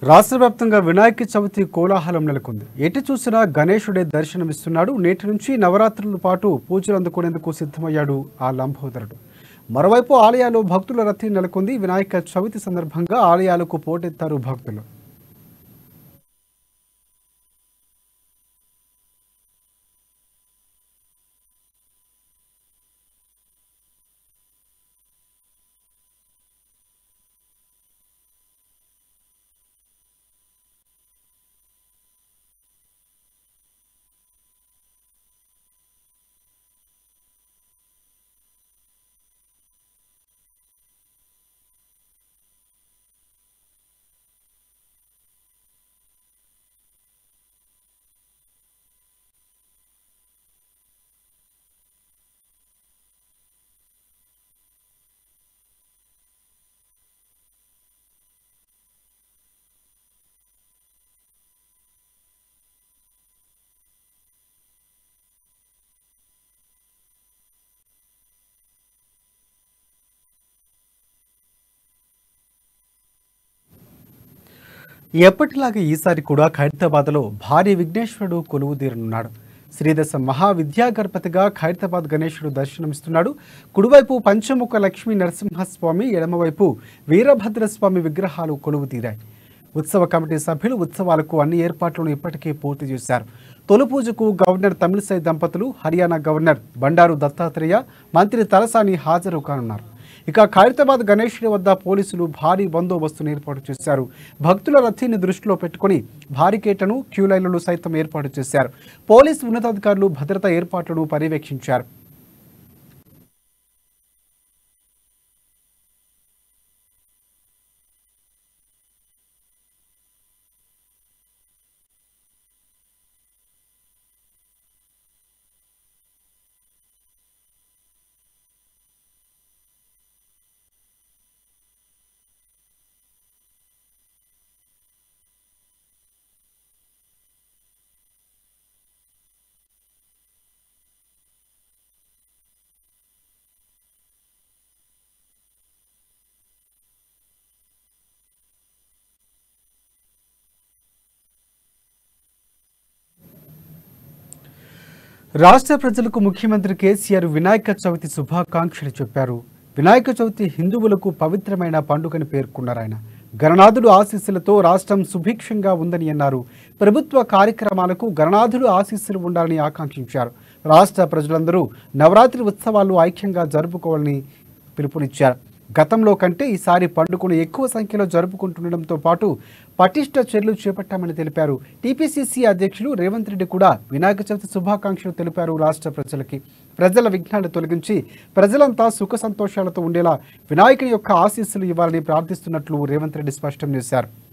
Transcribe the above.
రాష్ట్ర వ్యాప్తంగా వినాయక చవితి కోలాహలం నెలకొంది ఎటు చూసినా గణేశుడే దర్శనమిస్తున్నాడు నేటి నుంచి నవరాత్రుల పాటు పూజలు అందుకునేందుకు సిద్ధమయ్యాడు ఆ లంబోదరుడు మరోవైపు ఆలయాల్లో భక్తుల రద్దీ నెలకొంది వినాయక చవితి సందర్భంగా ఆలయాలకు పోటెత్తారు భక్తులు ఎప్పటిలాగా ఈసారి కూడా ఖైరతాబాద్లో భారీ విఘ్నేశ్వరుడు కొలువు తీరనున్నాడు శ్రీదశ మహావిద్యాగణపతిగా ఖైరతాబాద్ గణేశుడు దర్శనమిస్తున్నాడు కుడివైపు పంచముఖ లక్ష్మీ నరసింహస్వామి ఎడమవైపు వీరభద్రస్వామి విగ్రహాలు కొలువు తీరాయి ఉత్సవ కమిటీ సభ్యులు ఉత్సవాలకు అన్ని ఏర్పాట్లను ఇప్పటికే పూర్తి చేశారు తొలి పూజకు గవర్నర్ తమిళసై దంపతులు హర్యానా గవర్నర్ బండారు దత్తాత్రేయ మంత్రి తలసాని హాజరు కానున్నారు ఇక ఖైరతాబాద్ గణేశుడి వద్ద పోలీసులు భారీ బందోబస్తును ఏర్పాటు చేశారు భక్తుల రద్దీని దృష్టిలో పెట్టుకుని భారీకేటను క్యూ లైన్లను సైతం ఏర్పాటు చేశారు పోలీసు ఉన్నతాధికారులు భద్రతా ఏర్పాట్లను పర్యవేక్షించారు రాష్ట్ర ప్రజలకు ముఖ్యమంత్రి కేసీఆర్ వినాయక చవితి శుభాకాంక్షలు చెప్పారు వినాయక చవితి హిందువులకు పవిత్రమైన పండుగని పేర్కొన్నారు ఆయన గణనాథుడు ఆశీస్సులతో రాష్ట్రం సుభిక్షంగా ఉందని అన్నారు ప్రభుత్వ కార్యక్రమాలకు గణనాథుడు ఆశీస్సులు ఉండాలని ఆకాంక్షించారు రాష్ట్ర ప్రజలందరూ నవరాత్రి ఉత్సవాలు ఐక్యంగా జరుపుకోవాలని పిలుపునిచ్చారు గతంలో కంటే ఈసారి పండుగను ఎక్కువ సంఖ్యలో జరుపుకుంటుండటంతో పాటు పటిష్ట చర్యలు చేపట్టామని తెలిపారు టీపీసీసీ అధ్యక్షులు రేవంత్ రెడ్డి కూడా వినాయక చవితి శుభాకాంక్షలు తెలిపారు రాష్ట్ర ప్రజలకి ప్రజల విఘ్నాలు తొలగించి ప్రజలంతా సుఖ సంతోషాలతో ఉండేలా వినాయకుని యొక్క ఆశీస్సులు ఇవ్వాలని ప్రార్థిస్తున్నట్లు రేవంత్ రెడ్డి స్పష్టం చేశారు